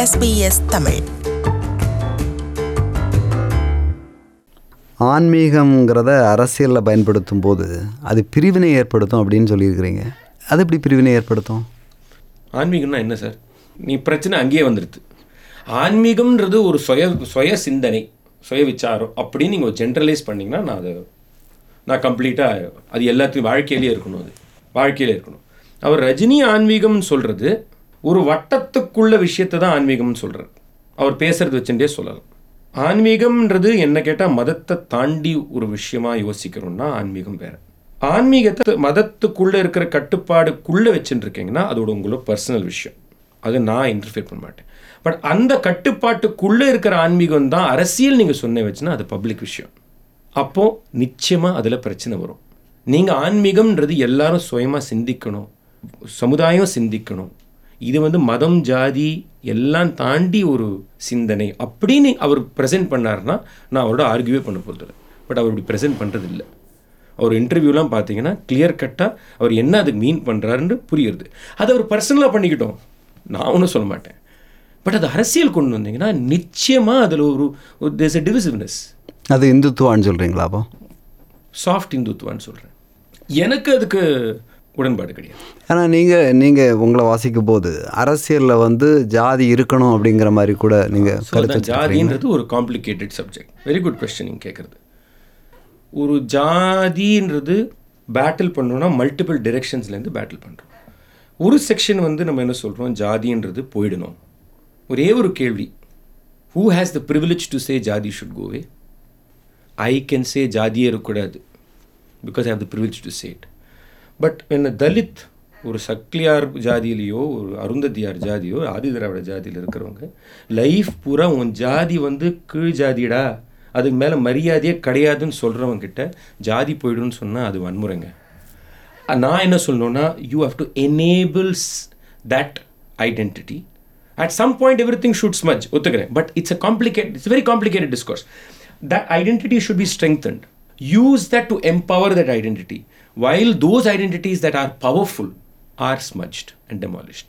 SBS Tamil ஆன்மீகம்ங்கிறத அரசியலில் பயன்படுத்தும் போது அது பிரிவினை ஏற்படுத்தும் அப்படின்னு சொல்லியிருக்கிறீங்க அது எப்படி பிரிவினை ஏற்படுத்தும் ஆன்மீகம்னா என்ன சார் நீ பிரச்சனை அங்கேயே வந்துடுது ஆன்மீகம்ன்றது ஒரு சுய சுய சிந்தனை சுய விசாரம் அப்படின்னு நீங்கள் ஜென்ரலைஸ் பண்ணிங்கன்னா நான் அதை நான் கம்ப்ளீட்டாக அது எல்லாத்தையும் வாழ்க்கையிலே இருக்கணும் அது வாழ்க்கையிலே இருக்கணும் அவர் ரஜினி ஆன்மீகம்னு சொல்கிறது ஒரு வட்டத்துக்குள்ள விஷயத்தை தான் ஆன்மீகம்னு சொல்கிறார் அவர் பேசுறது வச்சுட்டே சொல்லலாம் ஆன்மீகம்ன்றது என்ன கேட்டால் மதத்தை தாண்டி ஒரு விஷயமா யோசிக்கிறோம்னா ஆன்மீகம் வேற ஆன்மீகத்தை மதத்துக்குள்ளே இருக்கிற கட்டுப்பாடுக்குள்ளே வச்சுட்டு இருக்கீங்கன்னா அதோட உங்களோட பர்சனல் விஷயம் அது நான் இன்டர்ஃபியர் பண்ண மாட்டேன் பட் அந்த கட்டுப்பாட்டுக்குள்ளே இருக்கிற ஆன்மீகம் தான் அரசியல் நீங்கள் சொன்ன வச்சுன்னா அது பப்ளிக் விஷயம் அப்போ நிச்சயமாக அதில் பிரச்சனை வரும் நீங்கள் ஆன்மீகம்ன்றது எல்லாரும் சுயமாக சிந்திக்கணும் சமுதாயம் சிந்திக்கணும் இது வந்து மதம் ஜாதி எல்லாம் தாண்டி ஒரு சிந்தனை அப்படின்னு அவர் ப்ரெசென்ட் பண்ணாருன்னா நான் அவரோட ஆர்கியூவே பண்ண போகிறதில்ல பட் அவர் இப்படி ப்ரெசென்ட் பண்ணுறது இல்லை அவர் இன்டர்வியூலாம் பார்த்தீங்கன்னா கிளியர் கட்டாக அவர் என்ன அதுக்கு மீன் பண்ணுறாருன்னு புரியுறது அதை அவர் பர்சனலாக பண்ணிக்கிட்டோம் நான் ஒன்றும் சொல்ல மாட்டேன் பட் அது அரசியல் கொண்டு வந்தீங்கன்னா நிச்சயமாக அதில் ஒரு தேர்ஸ் எ டிவிசிவ்னஸ் அது இந்துத்துவான்னு சொல்கிறீங்களா அப்போ சாஃப்ட் இந்துத்துவான்னு சொல்கிறேன் எனக்கு அதுக்கு உடன்பாடு கிடையாது ஆனால் நீங்கள் நீங்கள் உங்களை வாசிக்கும் போது அரசியலில் வந்து ஜாதி இருக்கணும் அப்படிங்கிற மாதிரி கூட நீங்கள் ஸோ கருத்து அதான் ஜாதின்றது ஒரு complicated subject very good question நீங்கள் கேட்குறது ஒரு ஜாதின்றது பேட்டில் பண்ணோன்னா மல்டிபிள் டிரெக்ஷன்ஸ்லேருந்து பேட்டில் பண்ணுறோம் ஒரு செக்ஷன் வந்து நம்ம என்ன சொல்கிறோம் ஜாதின்றது போயிடணும் ஒரே ஒரு கேள்வி who has the privilege to say ஜாதி should go away I can say ஜாதியே இருக்கக்கூடாது because I have the privilege to say it but என்ன தலித் ஒரு சக்லியார் ஜாதியிலையோ ஒரு அருந்ததியார் ஜாதியோ ஆதி திராவிட ஜாதியில் இருக்கிறவங்க லைஃப் பூரா உன் ஜாதி வந்து கீழ் ஜாதிடா அதுக்கு மேலே மரியாதையே கிடையாதுன்னு சொல்கிறவங்க கிட்ட ஜாதி போயிடும்னு சொன்னால் அது வன்முறைங்க அஹ் நான் என்ன சொல்லணும்னா you have to enables that identity at some point everything should smudge ஒத்துக்கிறேன் but it's a complicate it's very complicated discourse that identity should be strengthened. Use that to empower that identity, while those identities that are powerful are smudged and demolished.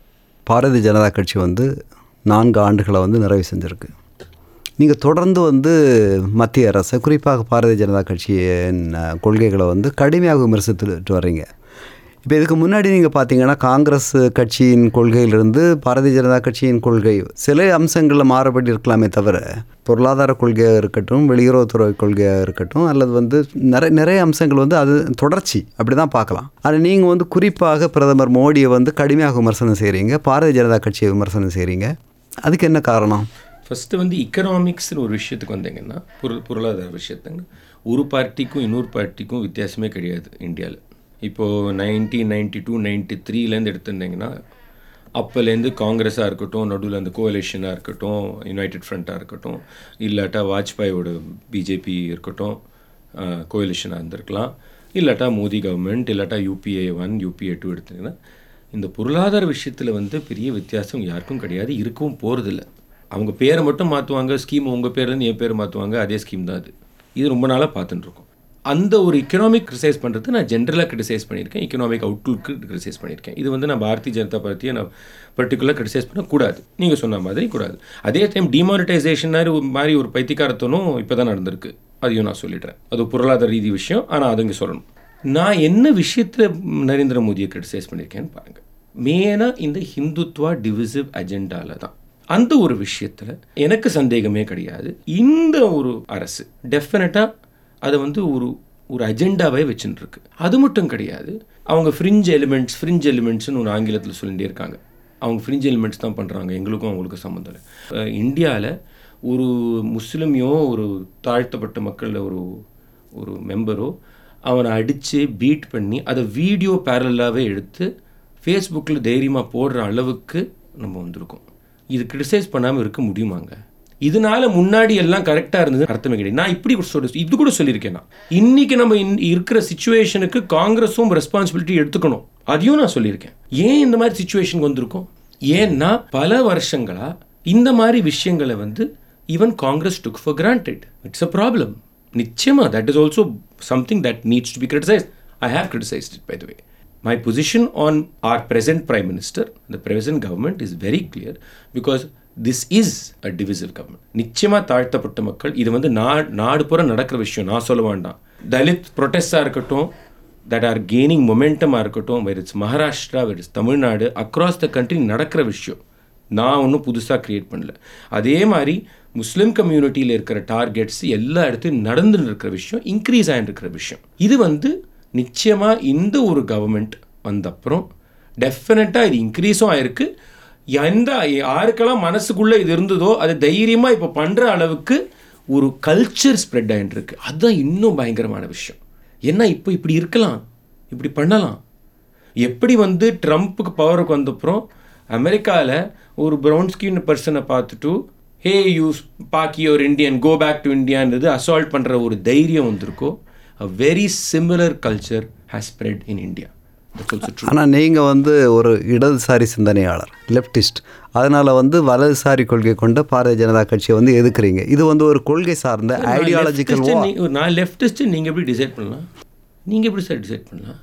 Bharatiya Janata கட்சி வந்து நான்கு ஆண்டுகளை வந்து நிறைவு செஞ்சுருக்கு நீங்கள் தொடர்ந்து வந்து மத்திய அரசை குறிப்பாக பாரதிய ஜனதா கட்சியின் அஹ், கொள்கைகளை வந்து கடுமையாக விமர்சித்துட்டு வர்றீங்க இப்போ இதுக்கு முன்னாடி நீங்கள் பார்த்தீங்கன்னா காங்கிரஸ் கட்சியின் கொள்கையிலிருந்து பாரதிய ஜனதா கட்சியின் கொள்கை சில அம்சங்களில் மாறுபடி இருக்கலாமே தவிர பொருளாதார கொள்கையாக இருக்கட்டும் வெளியுறவுத்துறை கொள்கையாக இருக்கட்டும் அல்லது வந்து நிறைய நிறைய அம்சங்கள் வந்து அது தொடர்ச்சி அப்படி தான் பார்க்கலாம் ஆனால் நீங்கள் வந்து குறிப்பாக பிரதமர் மோடியை வந்து கடுமையாக விமர்சனம் செய்கிறீங்க பாரதிய ஜனதா கட்சியை விமர்சனம் செய்கிறீங்க அதுக்கு என்ன காரணம் ஃபஸ்ட்டு வந்து இக்கனாமிக்ஸ்னு ஒரு விஷயத்துக்கு வந்தீங்கன்னா பொருள் பொருளாதார விஷயத்துங்க ஒரு பார்ட்டிக்கும் இன்னொரு பார்ட்டிக்கும் வித்தியாசமே கிடையாது இந்தியாவில் இப்போது நைன்டீன் நைன்டி டூ நைன்டி த்ரீலேருந்து எடுத்திருந்தீங்கன்னா அப்போலேருந்து காங்கிரஸாக இருக்கட்டும் நடுவில் அந்த கோவலேஷனாக இருக்கட்டும் யுனைடெட் ஃப்ரண்ட்டாக இருக்கட்டும் இல்லாட்டா வாஜ்பாயோட பிஜேபி இருக்கட்டும் கோயலிஷனாக இருந்திருக்கலாம் இல்லாட்டா மோடி கவர்மெண்ட் இல்லாட்டா யூபிஏ ஒன் யூபிஏ டூ எடுத்தீங்கன்னா இந்த பொருளாதார விஷயத்தில் வந்து பெரிய வித்தியாசம் யாருக்கும் கிடையாது இருக்கவும் போகிறதில்ல அவங்க பேரை மட்டும் மாற்றுவாங்க ஸ்கீம் உங்கள் பேர்லேருந்து என் பேர் மாற்றுவாங்க அதே ஸ்கீம் தான் அது இது ரொம்ப நாளாக பார்த்துட்டு இருக்கோம் அந்த ஒரு எக்கனாமிக் கிரிசைஸ் பண்ணுறது நான் ஜென்ரலாக கிரிட்டிசைஸ் பண்ணியிருக்கேன் எக்கனாமிக் அவுட்லுக்கு கிரிட்டிசைஸ் பண்ணியிருக்கேன் இது வந்து நான் பாரதிய ஜனதா பார்ட்டியை நான் பர்டிகுலர் கிரிட்டிசைஸ் பண்ணக்கூடாது நீங்கள் சொன்ன மாதிரி கூடாது அதே டைம் டிமானிட்டைசேஷன் மாதிரி ஒரு பைத்தியக்காரத்தனும் இப்போ தான் நடந்திருக்கு அதையும் நான் சொல்லிடுறேன் அது பொருளாதார ரீதி விஷயம் ஆனால் அது இங்கே சொல்லணும் நான் என்ன விஷயத்தில் நரேந்திர மோடியை கிரிட்டிசைஸ் பண்ணியிருக்கேன்னு பாருங்கள் மெயினாக இந்த ஹிந்துத்வா டிவிசிவ் அஜெண்டாவில் தான் அந்த ஒரு விஷயத்தில் எனக்கு சந்தேகமே கிடையாது இந்த ஒரு அரசு டெஃபினட்டாக அதை வந்து ஒரு ஒரு அஜெண்டாவே வச்சுட்டு இருக்கு அது மட்டும் கிடையாது அவங்க ஃப்ரிஞ்ச் எலிமெண்ட்ஸ் ஃப்ரிஞ்ச் எலிமெண்ட்ஸ்னு ஒரு ஆங்கிலத்தில் சொல்லிகிட்டே இருக்காங்க அவங்க ஃப்ரிஞ்ச் எலிமெண்ட்ஸ் தான் பண்ணுறாங்க எங்களுக்கும் அவங்களுக்கும் சம்மந்தம் இல்லை இந்தியாவில் ஒரு முஸ்லீமையோ ஒரு தாழ்த்தப்பட்ட மக்களில் ஒரு ஒரு மெம்பரோ அவனை அடித்து பீட் பண்ணி அதை வீடியோ பேரலாகவே எடுத்து ஃபேஸ்புக்கில் தைரியமாக போடுற அளவுக்கு நம்ம வந்திருக்கோம் இது கிரிட்டிசைஸ் பண்ணாமல் இருக்க முடியுமாங்க இதனால முன்னாடி எல்லாம் கரெக்டாக இருந்தது அர்த்தமே கிடையாது நான் இப்படி கூட சொல்லி இது கூட சொல்லியிருக்கேன் நான் இன்னைக்கு நம்ம இன்- இருக்கிற சுச்சுவேஷனுக்கு காங்கிரஸும் ரெஸ்பான்சிபிலிட்டி எடுத்துக்கணும் அதையும் நான் சொல்லியிருக்கேன் ஏன் இந்த மாதிரி சுச்சுவேஷன் வந்திருக்கோம் ஏன்னா பல வருஷங்களா இந்த மாதிரி விஷயங்களை வந்து even Congress took for granted it's a problem நிச்சயமா that is also something that needs to be criticise I have criticised it by the way My position on our present Prime Minister, the present government, is very clear because this is a divisive government நிச்சயமாக தாழ்த்தப்பட்ட மக்கள் இது வந்து நா நாடு பூரா நடக்கிற விஷயம் நான் சொல்ல வேண்டாம் தலித் ப்ரொட்டஸ்டாக இருக்கட்டும் தட் ஆர் கெய்னிங் மொமெண்டமாக இருக்கட்டும் where it's Maharashtra where it's Tamil Nadu across the country நடக்கிற விஷயம் நான் ஒன்றும் புதுசாக க்ரியேட் பண்ணல அதே மாதிரி முஸ்லீம் கம்யூனிட்டியில் இருக்கிற டார்கெட்ஸ் எல்லா இடத்துலையும் நடந்துன்னு இருக்கிற விஷயம் இன்க்ரீஸ் ஆகிட்டு இருக்கிற விஷயம் இது வந்து நிச்சயமாக இந்த ஒரு கவர்மெண்ட் வந்தப்புறம் டெஃபினட்டாக இது இன்க்ரீஸும் ஆயிருக்கு எந்த யாருக்கெல்லாம் மனசுக்குள்ளே இது இருந்ததோ அது தைரியமாக இப்போ பண்ணுற அளவுக்கு ஒரு கல்ச்சர் ஸ்ப்ரெட் ஆகிட்டு இருக்கு அதுதான் இன்னும் பயங்கரமான விஷயம் என்ன இப்போ இப்படி இருக்கலாம் இப்படி பண்ணலாம் எப்படி வந்து ட்ரம்ப்புக்கு பவருக்கு வந்தப்புறம் அமெரிக்காவில் ஒரு ப்ரௌன் ஸ்கின் பர்சனை பார்த்துட்டு ஹே யூ பாக்கி ஒரு இந்தியன் கோ பேக் டு இந்தியான்றது அசால்ட் பண்ணுற ஒரு தைரியம் வந்திருக்கோ a very similar culture has spread in India ஆனால் நீங்கள் வந்து ஒரு இடதுசாரி சிந்தனையாளர் லெஃப்டிஸ்ட் அதனால் வந்து வலதுசாரி கொள்கை கொண்ட பாரதிய ஜனதா கட்சியை வந்து எதுக்குறீங்க இது வந்து ஒரு கொள்கை சார்ந்த ஐடியாலஜிக்கல் நான் லெஃப்டிஸ்ட்டு நீங்கள் எப்படி டிசைட் பண்ணலாம் நீங்கள் எப்படி சார் டிசைட் பண்ணலாம்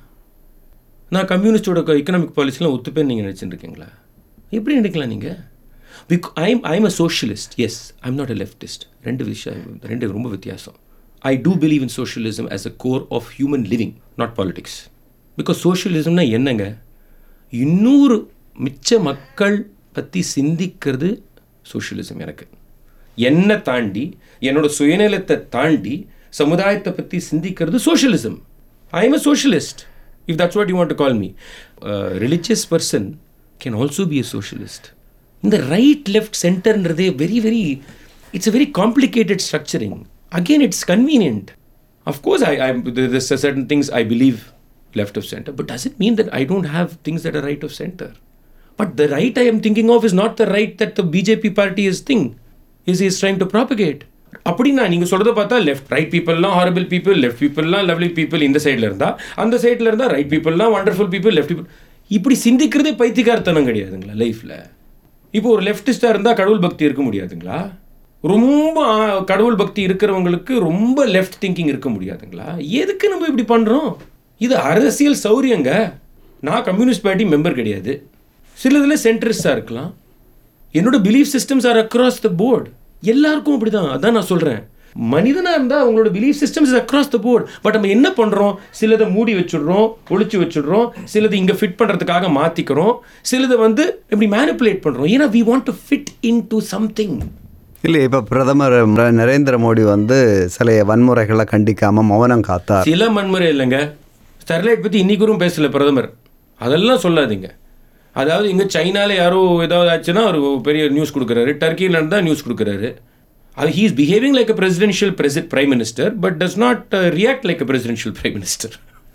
நான் கம்யூனிஸ்டோட எக்கனாமிக் பாலிசிலாம் ஒத்துப்பேன்னு நீங்கள் நினச்சிட்டு இருக்கீங்களா எப்படி நினைக்கலாம் நீங்கள் பிக் I'm I'm a socialist yes I'm not a leftist ரெண்டு விஷயம் ரெண்டு ரொம்ப வித்தியாசம் I do believe in socialism as a core of human living not politics because சோஷியலிசம்னா என்னங்க இன்னூறு மிச்ச மக்கள் பற்றி சிந்திக்கிறது சோஷியலிசம் எனக்கு என்னை தாண்டி என்னோட சுயநலத்தை தாண்டி சமுதாயத்தை பற்றி சிந்திக்கிறது socialism I am a socialist if that's what you want to call me religious person can also be a socialist இந்த ரைட் லெஃப்ட் சென்டர்ன்றதே very very it's a very complicated structuring again it's convenient of course I I there's certain things I believe left of center, but does it mean that I don't have things that are right of center? But the right I am thinking of is not the right that the BJP party is thing is is trying to propagate. அப்படின்னா நீங்கள் சொல்கிறத பார்த்தா left right பீப்புளெலாம் horrible people left பீப்புளெலாம் lovely people இந்த சைடில் இருந்தால் அந்த சைடில் இருந்தால் ரைட் பீப்புளெலாம் வண்டர்ஃபுல் பீப்புள் லெஃப்ட் பீப்புள் இப்படி சிந்திக்கிறதே பைத்தியக்காரத்தனம் கிடையாதுங்களா லைஃப்பில் இப்போ ஒரு லெஃப்டிஸ்டாக இருந்தால் கடவுள் பக்தி இருக்க முடியாதுங்களா ரொம்ப ஆ, கடவுள் பக்தி இருக்கிறவங்களுக்கு ரொம்ப லெஃப்ட் திங்கிங் இருக்க முடியாதுங்களா எதுக்கு நம்ம இப்படி பண்ணுறோம் இது அரசியல் சௌரியங்க நான் கம்யூனிஸ்ட் பார்ட்டி மெம்பர் கிடையாது சிலதில் சென்ட்ரிஸ்டாக இருக்கலாம் என்னோட belief systems are across the board எல்லாருக்கும் அப்படி தான் அதான் நான் சொல்கிறேன் மனிதனாக இருந்தால் அவங்களோட belief systems across the board but நம்ம என்ன பண்ணுறோம் சிலதை மூடி வச்சுடுறோம் ஒளிச்சு வச்சுடுறோம் சிலது இங்கே ஃபிட் பண்ணுறதுக்காக மாற்றிக்கிறோம் சிலதை வந்து இப்படி மேனிப்புலேட் பண்ணுறோம் ஏன்னா we want to fit into something இல்லை இப்போ பிரதமர் நரேந்திர மோடி வந்து சில வன்முறைகளை கண்டிக்காமல் மௌனம் காத்தார் சில வன்முறை இல்லைங்க ஸ்டெர்லைட் பற்றி இன்னைக்கும் பேசல பிரதமர் அதெல்லாம் சொல்லாதீங்க அதாவது இங்கே சைனால யாரோ ஏதாவது ஆச்சுன்னா ஒரு பெரிய நியூஸ் கொடுக்குறாரு டர்க்கியில் இருந்தால் நியூஸ் கொடுக்குறாரு அது he is behaving like a presidential presi prime minister but does not react like a presidential prime minister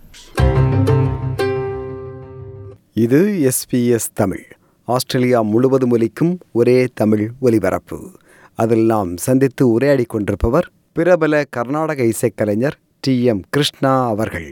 இது எஸ்பிஎஸ் தமிழ் ஆஸ்திரேலியா முழுவதும் ஒலிக்கும் ஒரே தமிழ் ஒலிபரப்பு அதில் நாம் சந்தித்து உரையாடி கொண்டிருப்பவர் பிரபல கர்நாடக இசைக்கலைஞர் டி எம் கிருஷ்ணா அவர்கள்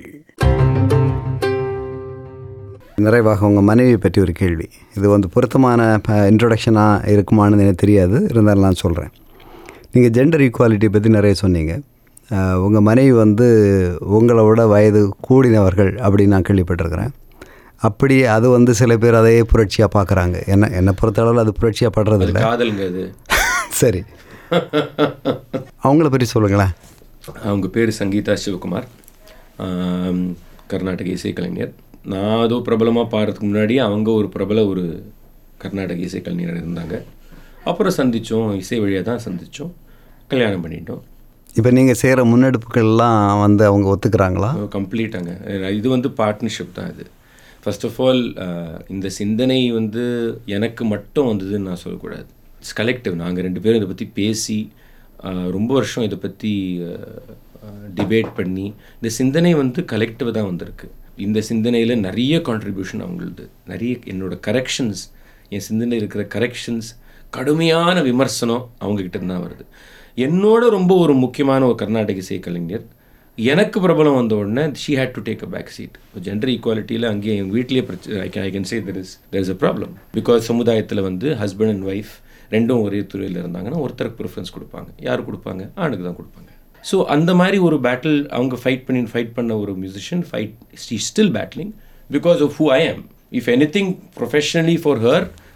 நிறைவாக உங்கள் மனைவி பற்றி ஒரு கேள்வி இது வந்து பொருத்தமான இன்ட்ரொடக்ஷனாக இருக்குமான்னு எனக்கு தெரியாது இருந்தாலும் நான் சொல்கிறேன் நீங்கள் ஜெண்டர் ஈக்குவாலிட்டி பற்றி நிறைய சொன்னீங்க உங்கள் மனைவி வந்து உங்களை விட வயது கூடினவர்கள் அப்படின்னு நான் கேள்விப்பட்டிருக்கிறேன் அப்படி அது வந்து சில பேர் அதையே புரட்சியாக பார்க்குறாங்க என்ன என்னை பொறுத்தளவில் அது புரட்சியாக படுறதில்ல காதலுங்க அது சரி அவங்கள பற்றி சொல்லுங்களேன் அவங்க பேர் சங்கீதா சிவகுமார் ஆம், கர்நாடக இசைக்கலைஞர் நான் அதோ பிரபலமாக பாடுறதுக்கு முன்னாடி அவங்க ஒரு பிரபல ஒரு கர்நாடக இசைக்கலைஞர் இருந்தாங்க அப்புறம் சந்தித்தோம் இசை வழியாக தான் சந்தித்தோம் கல்யாணம் பண்ணிட்டோம் இப்போ நீங்கள் செய்கிற முன்னெடுப்புகள்லாம் வந்து அவங்க ஒத்துக்கிறாங்களா கம்ப்ளீட்டாங்க இது வந்து பார்ட்னர்ஷிப் தான் இது ஃபர்ஸ்ட் ஆஃப் ஆல் இந்த சிந்தனை வந்து எனக்கு மட்டும் வந்ததுன்னு நான் சொல்லக்கூடாது இட்ஸ் கலெக்டிவ் நாங்கள் ரெண்டு பேரும் இதை பற்றி பேசி அஹ், ரொம்ப வருஷம் இதை பற்றி டிபேட் பண்ணி இந்த சிந்தனை வந்து கலெக்டிவ் தான் வந்திருக்கு இந்த சிந்தனையில் நிறைய கான்ட்ரிபியூஷன் அவங்களுது நிறைய என்னோட கரெக்ஷன்ஸ் என் சிந்தனை இருக்கிற கரெக்ஷன்ஸ் கடுமையான விமர்சனம் அவங்கக்கிட்ட இருந்து தான் வருது என்னோட ரொம்ப ஒரு முக்கியமான ஒரு கர்நாடக இசை கலைஞர் எனக்கு பிரபலம் வந்த உடனே she had to take a back seat gender ஈக்குவாலிட்டியில் அங்கேயே எங்கள் வீட்லேயே பிரச்சனை I can I can say there is there is a problem because சமுதாயத்தில் வந்து ஹஸ்பண்ட் அண்ட் ஒய்ஃப் ரெண்டும் ஒரே துறையில் இருந்தாங்கன்னா ஒருத்தருக்கு ப்ரிஃபரன்ஸ் கொடுப்பாங்க யார் கொடுப்பாங்க ஆணுக்கு தான் கொடுப்பாங்க ஸோ அந்த மாதிரி ஒரு பேட்டில் அவங்க ஃபைட் பண்ணி ஃபைட் பண்ண ஒரு musician fight she still battling because of who I am if anything professionally for her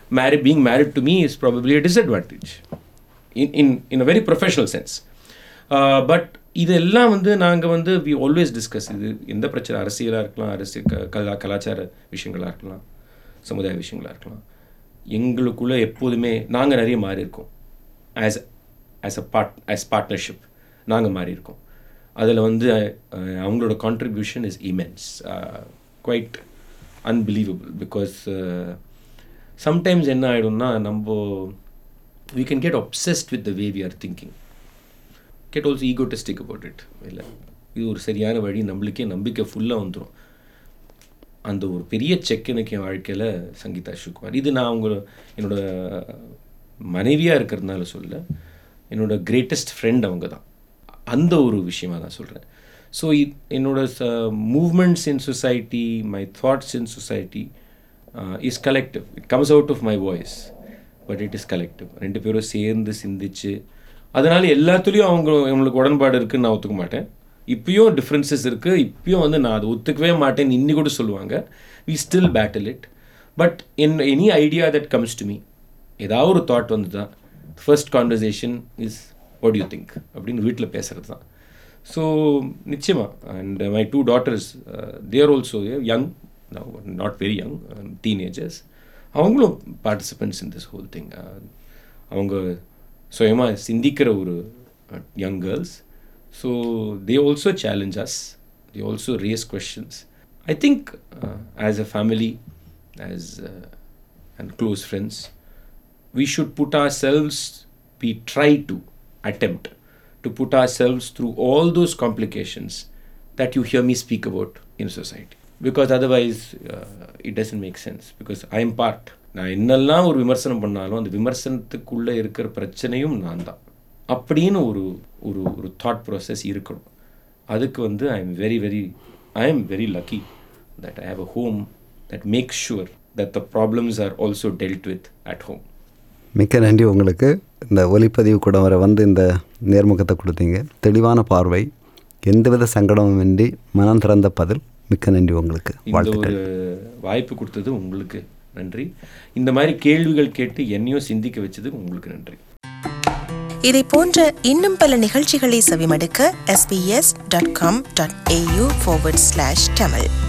marry being married to me is probably a disadvantage in in in a very professional sense uh, but இதெல்லாம் வந்து நாங்கள் வந்து we always discuss இது எந்த பிரச்சனை அரசியலாக இருக்கலாம் அரசியல் க கலா கலாச்சார விஷயங்களாக இருக்கலாம் சமுதாய விஷயங்களாக இருக்கலாம் எங்களுக்குள்ளே எப்போதுமே நாங்கள் நிறைய மாறி இருக்கோம் as as a part as partnership நாங்கள் மாறி இருக்கோம் அதில் வந்து அஹ், அவங்களோட contribution is immense quite unbelievable because sometimes என்ன ஆகிடும்னா நம்ம we can get obsessed with the way we are thinking get also egotistic about it இல்லை இது ஒரு சரியான வழி நம்மளுக்கே நம்பிக்கை ஃபுல்லாக வந்துடும் அந்த ஒரு பெரிய செக் எனக்கு என் வாழ்க்கையில் சங்கீதா சிவகுமார் இது நான் அவங்க என்னோட மனைவியாக இருக்கிறதுனால சொல்ல என்னோட கிரேட்டஸ்ட் ஃப்ரெண்ட் அவங்க தான் அந்த ஒரு விஷயமா தான் சொல்கிறேன் ஸோ என்னோட movements in society my thoughts in society is collective it comes out of my voice but it is collective ரெண்டு பேரும் சேர்ந்து சிந்திச்சு அதனால எல்லாத்துலேயும் அவங்க அவங்களுக்கு உடன்பாடு இருக்குன்னு நான் ஒத்துக்க மாட்டேன் இப்பயும் டிஃப்ரென்சஸ் இருக்குது இப்பயும் வந்து நான் அதை ஒத்துக்கவே மாட்டேன்னு இன்னி கூட சொல்லுவாங்க we still battle it but என் any idea that comes to me ஏதாவது ஒரு தாட் வந்து தான் first conversation is what you think அப்படின்னு வீட்டில் பேசுகிறது தான் ஸோ நிச்சயமா and my two daughters they're also young not very young teenagers அவங்களும் participants in this whole thing அவங்க சுயமாக சிந்திக்கிற ஒரு young girls so they also challenge us they also raise questions I think as a family as and close friends we should put ourselves, we try to attempt to put ourselves through all those complications that you hear me speak about in society. Because otherwise, uh, it doesn't make sense. Because I am part. நான் என்னெல்லாம் ஒரு விமர்சனம் பண்ணாலும் அந்த விமர்சனத்துக்குள்ளே இருக்கிற பிரச்சனையும் நான் தான் அப்படின்னு ஒரு ஒரு ஒரு தாட் ப்ராசஸ் இருக்கணும் அதுக்கு வந்து I am very very I am very lucky that I have a home that make sure that the problems are also dealt with at home மிக்க நன்றி உங்களுக்கு இந்த ஒலிப்பதிவு கூட வர வந்து இந்த நேர்முகத்தை கொடுத்தீங்க தெளிவான பார்வை எந்தவித சங்கடமும் இன்றி மனம் திறந்த பதில் மிக்க நன்றி உங்களுக்கு இந்த வாழ்த்துக்கள் ஒரு வாய்ப்பு கொடுத்தது உங்களுக்கு நன்றி இந்த மாதிரி கேள்விகள் கேட்டு என்னையும் சிந்திக்க வச்சது உங்களுக்கு நன்றி இதை போன்ற இன்னும் பல நிகழ்ச்சிகளை செவிமடுக்க sbs.com.au forward slash tamil